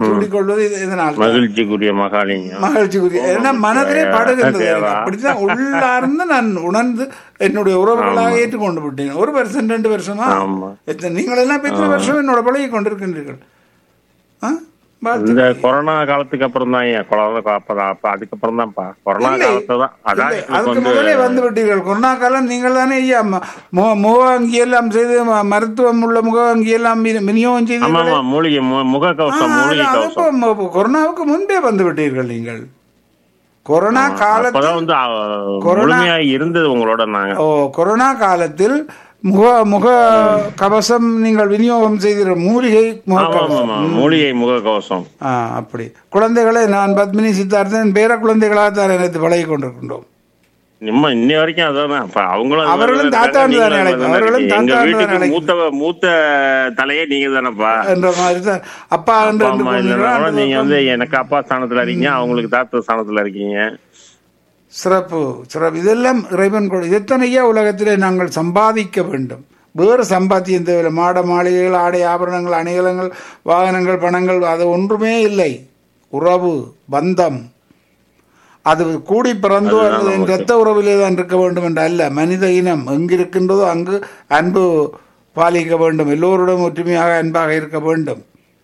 சூடிக்கொள்வது இது- இதனால் தான். மகிழ்ச்சிக்குரிய மகாலிங்கம் மகிழ்ச்சிக்குரிய ஏன்னா மனதிலே படுகின்றது எனக்கு. அப்படித்தான் உள்ளார்ந்து நான் உணர்ந்து என்னுடைய உறவுகளாக ஏற்றுக்கொண்டு விட்டேன் ஒரு வருஷம் ரெண்டு வருஷமா ஆமா எத்தனை நீங்கள் எல்லாம் இப்ப எத்தனை வருஷம் என்னோட பழகி கொண்டிருக்கின்றீர்கள் ஆ? வாழ்த்து. இந்த கொரோனா காலத்துக்கு அப்புறம் தான் ஏன் கொரோனா அப்பதான் அப்ப அதுக்கப்புறம் தான்ப்பா கொரோனா இல்லை. காலத்துல தான் அதான் இல்லை, எங்களுக்கு அதுக்கு வந்து முதலே வந்து விட்டீர்கள் கொரோனா காலம் நீங்கள் தானே ஐயா ம- மு- முகவாங்கி எல்லாம் செய்து ம- மருத்துவம் உள்ள முகவாங்கி எல்லாம் வினி- விநியோகம் செய்து ஆமா ஆமா மூலிகை மு- முக கவசம் மூலிகை கவசம் கொரோனாவுக்கு முன்பே வந்து விட்டீர்கள் நீங்கள் கொரோனா காலத்தில் அப்பதான் வந்து அ, முழுமையா இருந்தது உங்களோட நாங்க ஓ கொரோனா காலத்தில் முக முக கவசம் நீங்கள் விநியோகம் செய்கிற மூலிகை முக ஆமா ஆமா கவசம் ஆமா மூலிகை முக கவசம் ஆ அப்படி குழந்தைகளை நான் பத்மினி சித்தார்த்தன் பேர குழந்தைகளாக தான் நினைத்து பழகி கொண்டிருக்கின்றோம் நிம்ம இன்னி வரைக்கும் அதான் அப்ப அவங்களும் அவர்களும் அதுல தாத்தான்னு இருக்காங்க, தானே நீங்களும் அழைப்பாங்க. அதுல அவர்களும் இருக்கீங்க. எங்க தாத்தான்னு வீட்டுக்கு தானே மூத்த மூத்த தலையே நீங்க தானப்பா என்ற மாதிரி தான் அப்பா என்று அப்பா அம்மா என்று இல்லைன்னா கூட கொண்டீர்கள். நீங்க வந்து எனக்கு அப்பா ஸ்தானத்துல இருக்கீங்க அவங்களுக்கு தாத்தா ஸ்தானத்துல இருக்கீங்க சிறப்பு சிறப்பு இதெல்லாம் இறைவன் கொடு எத்தனையா உலகத்திலே நாங்கள் சம்பாதிக்க வேண்டும் வேறு சம்பாத்தியம் தேவையில்லை மாட மாளிகைகள் ஆடை ஆபரணங்கள் அணிகலங்கள் வாகனங்கள் பணங்கள் அது ஒன்றுமே இல்லை உறவு பந்தம் அது கூடி பிறந்தோ அல்லது என் இரத்த உறவிலே தான் இருக்க வேண்டும் என்று அல்ல மனித இனம் எங்கிருக்கின்றதோ அங்கு அன்பு பாலிக்க வேண்டும் எல்லோருடன் ஒற்றுமையாக அன்பாக இருக்க வேண்டும்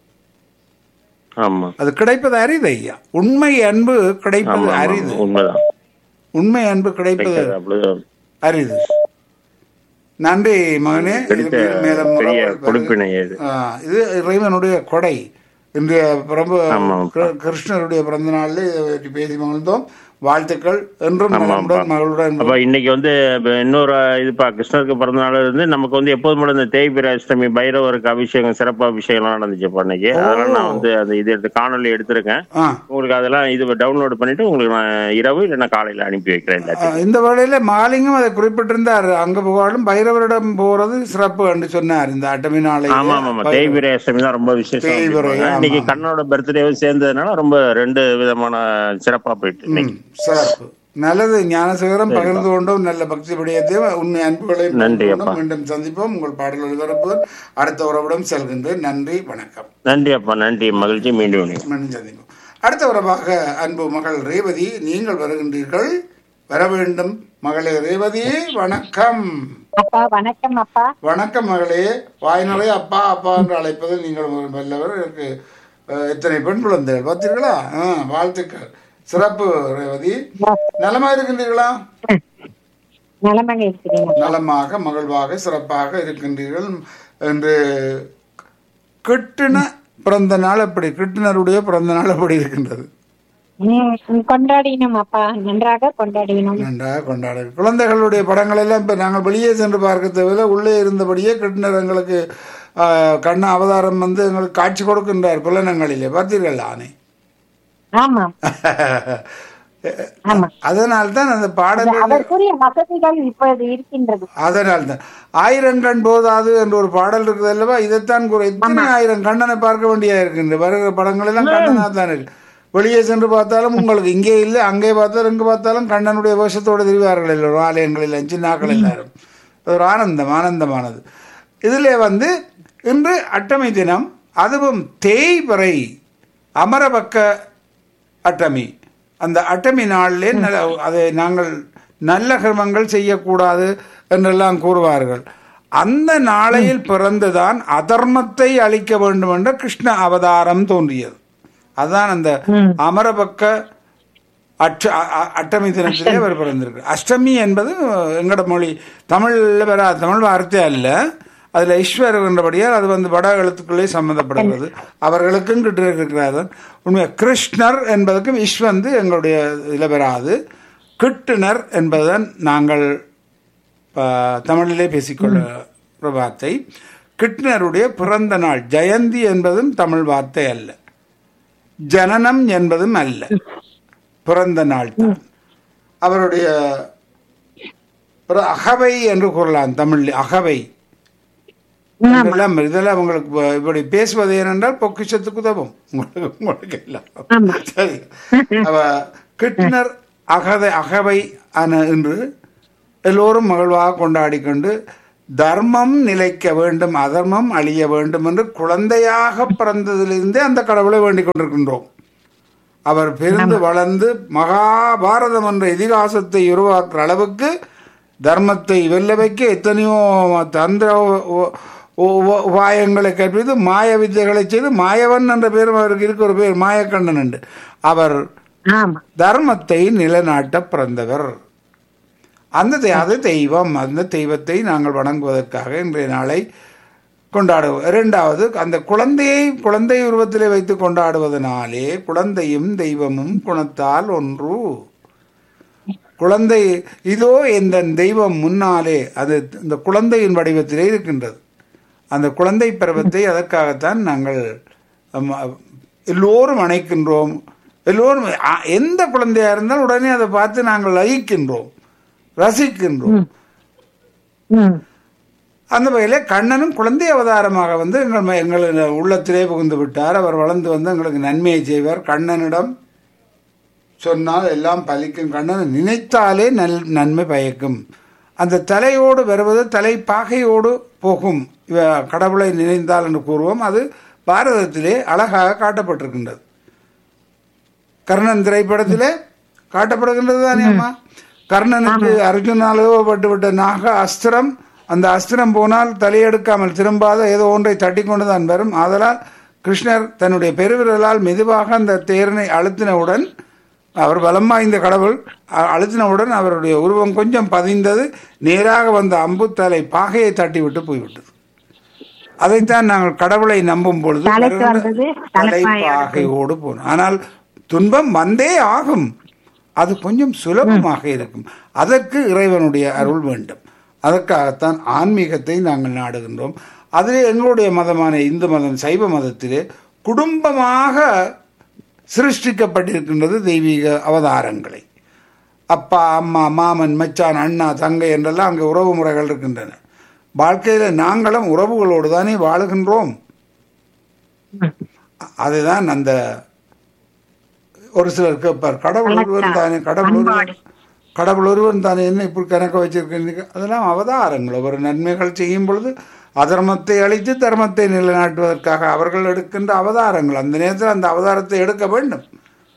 ஆமா அது கிடைப்பது அரிது ஐயா உண்மை அன்பு கிடைப்பது ஆமா ஆமா, அரிது உண்மைதான் உண்மை அன்பு கிடைப்பது கிடைக்காது, அப்படிதான். அரிது நன்றி மகனே கிடைத்த இதுக்கு மேலும் பெரிய முறை- கொடுப்பினை இது ஆ, இது இறைவனுடைய கொடை இன்றைய பிரபு ஆமா. கிரு- கிருஷ்ணருடைய பிறந்த நாளில் இதை பற்றி பேசி மகிழ்ந்தோம் வாழ்த்துக்கள் என்றும் ஆமாப்பா. நலமுடன் மகளுடன் அப்ப இன்னைக்கு வந்து இப்ப இன்னொரு இதுப்பா கிருஷ்ணருக்கு பிறந்த நாள் இருந்து நமக்கு வந்து எப்போதும் போல இந்த தேய்பிர அஷ்டமி பைரவருக்கு அபிஷேகம் சிறப்பு அபிஷேகம்லாம் நடந்துச்சுப்பா இன்னைக்கு அதனால நான் வந்து அந்த இது எடுத்து காணொலி எடுத்திருக்கேன் ஆ உங்களுக்கு அதெல்லாம் இது டவுன்லோட் பண்ணிட்டு உங்களுக்கு நான் இரவு இல்லைன்னா காலையில அனுப்பி வைக்கிறேன் ஆ, எல்லாத்தையும் இந்த வேளையில மாலிங்கம் அதை குறிப்பிட்டிருந்தார் அங்க புகழும் பைரவரிடம் போறது சிறப்பு என்று சொன்னார் இந்த அட்டமி நாளை ஆமா ஆமா ஆமா தேய்பிரை அஷ்டமி தான் ரொம்ப விசேஷம் தேய்பிறை, அப்படிம்பாங்க. ஆமா. இன்னைக்கு கண்ணனோட பர்த்டேவும் சேர்ந்ததுனால ரொம்ப ரெண்டு விதமான சிறப்பா போயிட்டு இன்னைக்கு சிறப்பு நல்லது ஞானசேகரம் பகிர்ந்து கொண்டோம் நல்ல பக்தி விடயத்தையும் உண்மை அன்புகளை நன்றி, பகிர்ந்து கொண்டோம். மீண்டும் சந்திப்போம் உங்கள் பாடல் ஒளிபரப்புடன் அடுத்த உறவிடம் செல்கின்றேன் நன்றி வணக்கம் நன்றி அப்பா நன்றி மகிழ்ச்சி மீண்டும் இணைவோம். மீண்டும் சந்திப்போம் அடுத்த உறவாக அன்பு மகள் ரேவதி நீங்கள் வருகின்றீர்கள் வர வேண்டும் மகளே ரேவதி வணக்கம் அப்பா வணக்கம் அப்பா வணக்கம் மகளே வாய் நிறைய அப்பா அப்பா என்று அழைப்பதில் நீங்கள் ஒரு வல்லவர் எனக்கு அஹ், எத்தனை பெண் குழந்தைகள் பார்த்தீர்களா ஆ, வாழ்த்துக்கள் சிறப்பு ரேவதி நலமா இருக்கின்றீர்களா நலமாக இருக்கிறேன் நலமாக மகிழ்வாக சிறப்பாக இருக்கின்றீர்கள் என்று கிட்டின பிறந்த நாள் எப்படி கிட்டினருடைய பிறந்த நாள் எப்படி இருக்கின்றது ம், கொண்டாடினோம் அப்பா நன்றாக கொண்டாடினோம் நன்றாக கொண்டாடு குழந்தைகளுடைய படங்கள் எல்லாம் இப்போ நாங்கள் வெளியே சென்று பார்க்க தேவையில்லை உள்ளே இருந்தபடியே கிட்டினர் எங்களுக்கு ஆ, கண்ண அவதாரம் வந்து எங்களுக்கு காட்சி கொடுக்கின்றார் புலனங்களிலே பார்த்தீர்கள் ஆனே ஆமாம் ஆமா அதனால் தான் அந்த பாடல்கள் அதற்குரிய வசதிகள் இப்பொழுது இருக்கின்றது அதனால் தான் ஆயிரம் கண் போதாது என்ற ஒரு பாடல் இருக்குது அல்லவா இதைத்தான் கூற எத்தனை ஆயிரம் கண்ணனை பார்க்க வேண்டியதா இருக்கின்ற வருகிற படங்கள் எல்லாம் கண்ணனா தான் இருக்கு வெளியே சென்று பார்த்தாலும் உங்களுக்கு இங்கே இல்லை அங்கே பார்த்தாலும் இங்கே பார்த்தாலும் கண்ணனுடைய வேஷத்தோடு தெரிவார்கள் எல்லோரும் ஆலயங்களில் சின்னாக்கள் எல்லாரும் அது ஒரு ஆனந்தம் ஆனந்தமானது இதிலே வந்து இன்று அட்டமை தினம் அதுவும் தேய்பிறை அமரபக்க அட்டமி அந்த அட்டமி நாளிலே நல்ல அதை நாங்கள் நல்ல கர்மங்கள் செய்யக்கூடாது என்றெல்லாம் கூறுவார்கள் அந்த நாளையில் பிறந்துதான் அதர்மத்தை அழிக்க வேண்டும் என்ற கிருஷ்ண அவதாரம் தோன்றியது அதுதான் அந்த அமரபக்க அட்ட அ- அ- அட்டமி தினத்திலே அவர் பிறந்திருக்கு அஷ்டமி என்பது எங்கட மொழி தமிழில் வர தமிழ் வார்த்தை அல்ல அதில் ஈஸ்வர் என்றபடியால் அது வந்து வட எழுத்துக்களே சம்மந்தப்படுகிறது அவர்களுக்கும் கிட்ட இருக்கிறார்கள் உண்மை கிருஷ்ணர் என்பதற்கும் இஷ் வந்து எங்களுடைய இதில் வராது கிட்டுனர் என்பதுதான் நாங்கள் ஆ, தமிழிலே பேசிக்கொள்ள ஒரு வார்த்தை கிருஷ்ணருடைய பிறந்த நாள் ஜெயந்தி என்பதும் தமிழ் வார்த்தை அல்ல ஜனனம் என்பதும் அல்ல பிறந்த நாள் தான் அவருடைய ஒரு அகவை என்று கூறலாம் தமிழ் அகவை இதெல்லாம் இதெல்லாம் உங்களுக்கு இப்ப- இப்படி பேசுவது ஏனென்றால் பொக்கிஷத்துக்கு உதவும் உங்களுக்கு உங்களுக்கு எல்லாம் சரி அவ கிருஷ்ணர் அகதை அகவை ஆன என்று எல்லோரும் மகிழ்வாக கொண்டாடி கொண்டு தர்மம் நிலைக்க வேண்டும் அதர்மம் அழிய வேண்டும் என்று குழந்தையாக பிறந்ததிலிருந்தே அந்த கடவுளை வேண்டிக் கொண்டிருக்கின்றோம் அவர் பிறந்து வளர்ந்து மகாபாரதம் என்ற இதிகாசத்தை உருவாக்குற அளவுக்கு தர்மத்தை வெல்ல வைக்க எத்தனையோ தந்திர உ- உ- உ- உபாயங்களை கற்பித்து மாய வித்தைகளை செய்து மாயவன் என்ற பேரும் அவருக்கு இருக்க ஒரு பேர் மாயக்கண்ணன் என்று அவர் ஆமா தர்மத்தை நிலைநாட்ட பிறந்தவர் அந்த தெ- அது தெய்வம் அந்த தெய்வத்தை நாங்கள் வணங்குவதற்காக இன்றைய நாளை கொண்டாடுவோம் இரண்டாவது அந்த குழந்தையை குழந்தை உருவத்திலே வைத்து கொண்டாடுவதனாலே குழந்தையும் தெய்வமும் குணத்தால் ஒன்று குழந்தை இதோ இந்த தெய்வம் முன்னாலே அது இந்த குழந்தையின் வடிவத்திலே இருக்கின்றது அந்த குழந்தை பருவத்தை அதற்காகத்தான் நாங்கள் அம், எல்லோரும் அணைக்கின்றோம் எல்லோரும் அ, எந்த குழந்தையா இருந்தாலும் உடனே அதை பார்த்து நாங்கள் லயிக்கின்றோம் ரசிக்கின்றோம் ம் அந்த வகையில கண்ணனும் குழந்தை அவதாரமாக வந்து எங்கள் ம- எங்கள் உள்ளத்திலே புகுந்து விட்டார் அவர் வளர்ந்து வந்து எங்களுக்கு நன்மையை செய்வார் கண்ணனிடம் சொன்னால் எல்லாம் பலிக்கும் கண்ணன் நினைத்தாலே நல் நன்மை பயக்கும் அந்த தலையோடு வருவது தலைப்பாகையோடு போகும் இவ கடவுளை நினைந்தால் என்று கூறுவோம் அது பாரதத்திலே அழகாக காட்டப்பட்டிருக்கின்றது கர்ணன் திரைப்படத்திலே காட்டப்படுகின்றது தானே அம்மா கர்ணனுக்கு அர்ஜுனால் ஏவப்பட்டு விட்ட நாக அஸ்திரம் அந்த அஸ்திரம் போனால் தலையெடுக்காமல் திரும்பாத ஏதோ ஒன்றை தட்டி கொண்டு தான் வரும் ஆதலால் கிருஷ்ணர் தன்னுடைய பெருவிரலால் மெதுவாக அந்த தேரனை அழுத்தினவுடன் அவர் பலம் வாய்ந்த கடவுள் அ- அழுத்தினவுடன் அவருடைய உருவம் கொஞ்சம் பதிந்தது நேராக வந்த அம்பு தலை பாகையை தட்டி விட்டு போய்விட்டது அதைத்தான் நாங்கள் கடவுளை நம்பும் பொழுது தலைக்கு வருகின்ற வந்தது தலைப்பாயோடு தலைப்பாகையோடு போகணும் ஆனால் துன்பம் வந்தே ஆகும் அது கொஞ்சம் சுலபமாக இருக்கும் அதற்கு இறைவனுடைய அருள் வேண்டும் அதற்காகத்தான் ஆன்மீகத்தை நாங்கள் நாடுகின்றோம் அதிலே எங்களுடைய மதமான இந்து மதம் சைவ மதத்திலே குடும்பமாக சிருஷ்டிக்கப்பட்டிருக்கின்றது தெய்வீக அவதாரங்களை அப்பா அம்மா மாமன் மச்சான் அண்ணா தங்கை என்றெல்லாம் அங்கே உறவு முறைகள் இருக்கின்றன வாழ்க்கையில நாங்களும் உறவுகளோடு தானே வாழுகின்றோம் அதுதான் அந்த ஒரு சிலர் கேட்பார் கடவுள் ஒருவன் தானே கடவுள் ஒருவன் கடவுள் ஒருவன் தானே என்ன இப்படி கணக்க வச்சிருக்கீங்க அதெல்லாம் அவதாரங்கள் ஒரு நன்மைகள் செய்யும் பொழுது அதர்மத்தை அழித்து தர்மத்தை நிலைநாட்டுவதற்காக அவர்கள் எடுக்கின்ற அவதாரங்கள் அந்த நேரத்தில் அந்த அவதாரத்தை எடுக்க வேண்டும்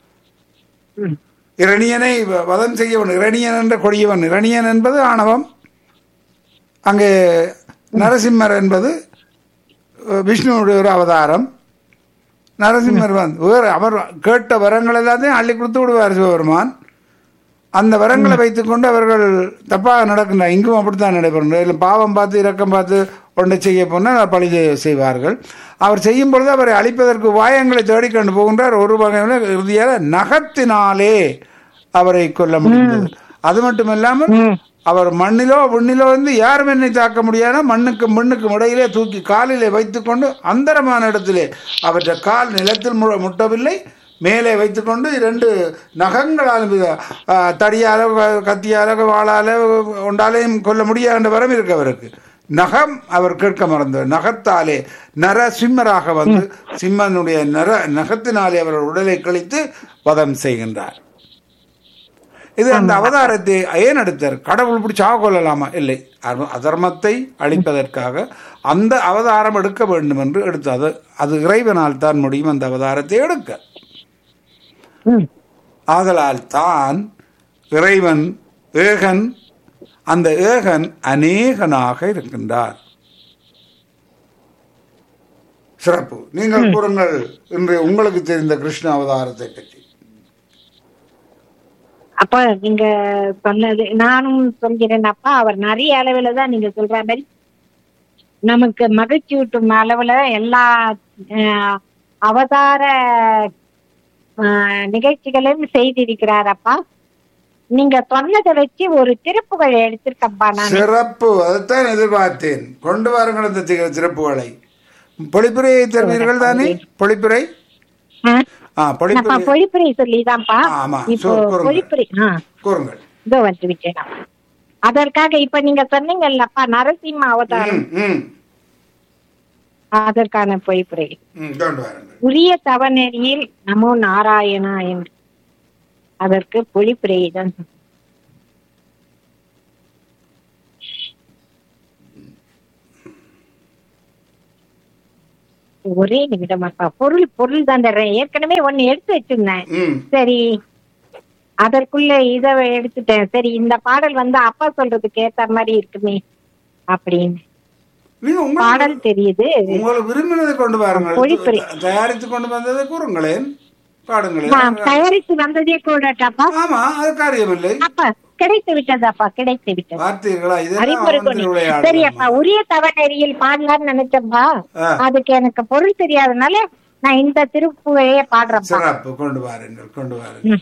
இரணியனை வ- வதம் செய்யவன் இரணியன் என்ற கொடியவன் இரணியன் என்பது ஆணவம் அங்கே நரசிம்மர் என்பது அஹ், விஷ்ணுவுடைய ஒரு அவதாரம் நரசிம்மர் வந்து வேறு அவர் கேட்ட வரங்கள் எல்லாத்தையும் அள்ளி கொடுத்து விடுவார் சிவபெருமான் அந்த வரங்களை வைத்துக்கொண்டு அவர்கள் தப்பாக நடக்கின்ற இங்கும் அப்படித்தான் நடைபெறும் இல்லை பாவம் பார்த்து இரக்கம் பார்த்து ஒன்றை செய்ய போனால் பழி செய்ய- செய்வார்கள் அவர் செய்யும் பொழுது அவரை அழிப்பதற்கு வாயங்களை தேடிக்கொண்டு போகின்றார் ஒரு வகையில் இறுதியாக நகத்தினாலே அவரை கொல்ல முடிந்தது அது மட்டும் இல்லாமல் அவர் மண்ணிலோ விண்ணிலோ வந்து யாரும் என்னை தாக்க முடியாத மண்ணுக்கும் மண்ணுக்கும் இடையிலே தூக்கி காலிலே வைத்துக்கொண்டு அந்தரமான இடத்திலே அவற்றை கால் நிலத்தில் மு- முட்டவில்லை மேலே வைத்துக்கொண்டு இரண்டு நகங்களால் இது, ஆ, தடியால வ- கத்தியால வாளால ஒன்றாலையும் கொல்ல முடியாத வரம் இருக்கு அவருக்கு நகம் அவர் கேட்க மறந்தார் நகத்தாலே நர சிம்மராக வந்து சிம்மனுடைய நர நகத்தினாலே அவர் உடலை கழித்து வதம் செய்கின்றார் இது அந்த அவதாரத்தை ஏன் எடுத்தார் கடவுள் இப்படி சாக கொள்ளலாமா இல்லை அது- அதர்மத்தை அழிப்பதற்காக அந்த அவதாரம் எடுக்க வேண்டும் என்று எடுத்து அது அது இறைவனால் தான் முடியும் அந்த அவதாரத்தை எடுக்க ம் ஆதலால் தான் இறைவன் ஏகன் அந்த ஏகன் அநேகனாக இருக்கின்றார் சிறப்பு நீங்கள் கூறுங்கள் இன்று உங்களுக்கு தெரிந்த கிருஷ்ண அவதாரத்தை பற்றி அப்ப நீங்க சொன்னது நானும் சொல்கிறேன் அப்பா அவர் நிறைய அளவுல தான் நீங்க சொல்ற மாதிரி நமக்கு மகிழ்ச்சி ஊட்டும் அளவுல எல்லா அஹ், அவதார அஹ், நிகழ்ச்சிகளையும் செய்திருக்கிறார் அப்பா நீங்க சொன்னதை வச்சு ஒரு திருப்புகள் எடுத்திருக்கப்பா நான் சிறப்பு அதைத்தான் எதிர்பார்த்தேன் கொண்டு வாருங்கள் அந்த தி- சிறப்புகளை பொழிப்புரையை தருவீர்கள் தானே பொழிப்புரை அஹ், ஆ அப்பா பொழிப்புரை பொழிப்புரை சொல்லிதான்ப்பா ஆமா, இப்போ சொல், கூறுங்க. பொழிப்புரை ஆ கூறுங்கள் இதோ வந்து விட்டேன் அதற்காக இப்ப நீங்க சொன்னீங்கல்லப்பா நரசிம்ம அவதாரம் ம், ம், அதற்கான பொய்ப்புரை ம், கொண்டு வாருங்கள் உரிய தவநெறியில் நமோ நாராயணா என்று அதற்கு பொழிப்புரைதான் ஒரே நிமிடம் அப்பா பொருள் பொருள் தந்துடுறேன் ஏற்கனவே ஒன்னு எடுத்து வச்சிருந்தேன் ம் சரி அதற்குள்ள இத எடுத்துட்டேன் சரி இந்த பாடல் வந்து அப்பா சொல்றதுக்கு ஏத்த மாதிரி இருக்குமே அப்படின்னு நீங்க உங்களுக்கு பாடல் தெரியுது உங்களுக்கு விரும்பினதை கொண்டு வாருங்கள் பொழிப்புரை. தயாரித்து கொண்டு வந்ததை கூறுங்களேன் பாடுங்களேன் நான் தயாரித்து வந்ததே கூடட்டாப்பா ஆமா அது காரியமில்லை அப்பா கிடைத்து விட்டது அப்பா கிடைத்து விட்டது பார்த்தீர்களா இதெல்லாம் அறிமுறை அவன் திருவிளையாடல். சரி அப்பா உரிய தவநெறியில் பாடலாம்னு நினைச்சப்பா ஆ. அதுக்கு எனக்கு பொருள் தெரியாதனால நான் இந்த திருப்புகையே பாடுறேன்ப்பா சிறப்பு கொண்டு வாருங்கள் கொண்டு வாருங்கள்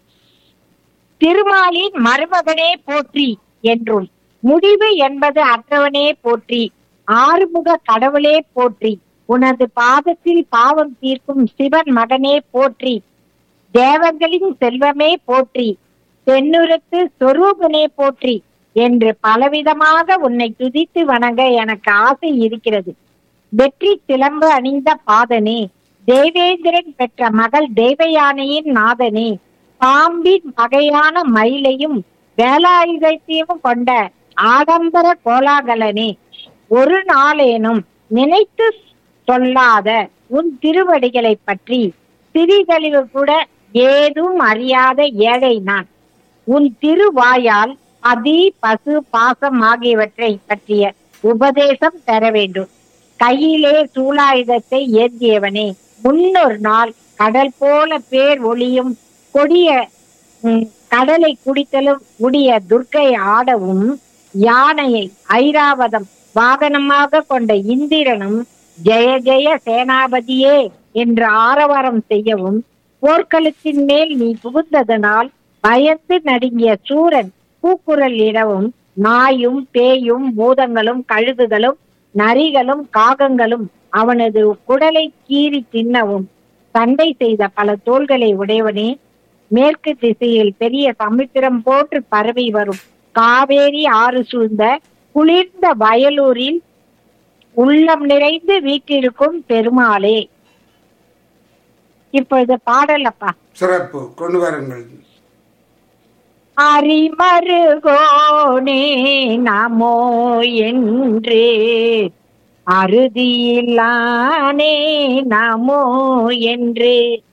திருமாலின் மருமகனே போற்றி என்றும் முடிவு என்பது அற்றவனே போற்றி ஆறுமுக கடவுளே போற்றி உனது பாதத்தில் பாவம் தீர்க்கும் சிவன் மகனே போற்றி தேவர்களின் செல்வமே போற்றி தென்னுரத்து சொரூபனே போற்றி என்று பலவிதமாக உன்னை துதித்து வணங்க எனக்கு ஆசை இருக்கிறது வெற்றி சிலம்பு அணிந்த பாதனே தேவேந்திரன் பெற்ற மகள் தேவயானையின் நாதனே பாம்பின் வகையான மயிலையும் வேலாயுதத்தையும் கொண்ட ஆடம்பர கோலாகலனே ஒரு நாளேனும் நினைத்து சொல்லாத உன் திருவடிகளை பற்றி சிறிதழிவு கூட ஏதும் அறியாத ஏழை நான் உன் திருவாயால் அதி பசு பாசம் ஆகியவற்றை பற்றிய உபதேசம் பெற வேண்டும் கையிலே சூலாயுதத்தை ஏந்தியவனே முன்னொரு நாள் கடல் போல பேர் ஒளியும் கொடிய ம், கடலை குடித்தலும் உடைய துர்க்கை ஆடவும் யானையை ஐராவதம் வாகனமாக கொண்ட இந்திரனும் ஜெய ஜெய சேனாபதியே என்று ஆரவாரம் செய்யவும் போர்க்களத்தின் மேல் நீ புகுந்ததனால் பயந்து நடுங்கிய சூரன் கூக்குரல் இடவும் நாயும் பேயும் பூதங்களும் கழுகுகளும் நரிகளும் காகங்களும் அவனது குடலை கீறி தின்னவும் சண்டை செய்த பல தோள்களை உடையவனே மேற்கு திசையில் பெரிய சமுத்திரம் போன்று பரவி வரும் காவேரி ஆறு சூழ்ந்த குளிர்ந்த வயலூரில் உள்ளம் நிறைந்து வீற்றிருக்கும் பெருமாளே இப்பொழுது பாடல் அப்பா சிறப்பு கொண்டு வாருங்கள் அரிமருகோனே நமோ என்று அறுதியில்லானே நமோ என்று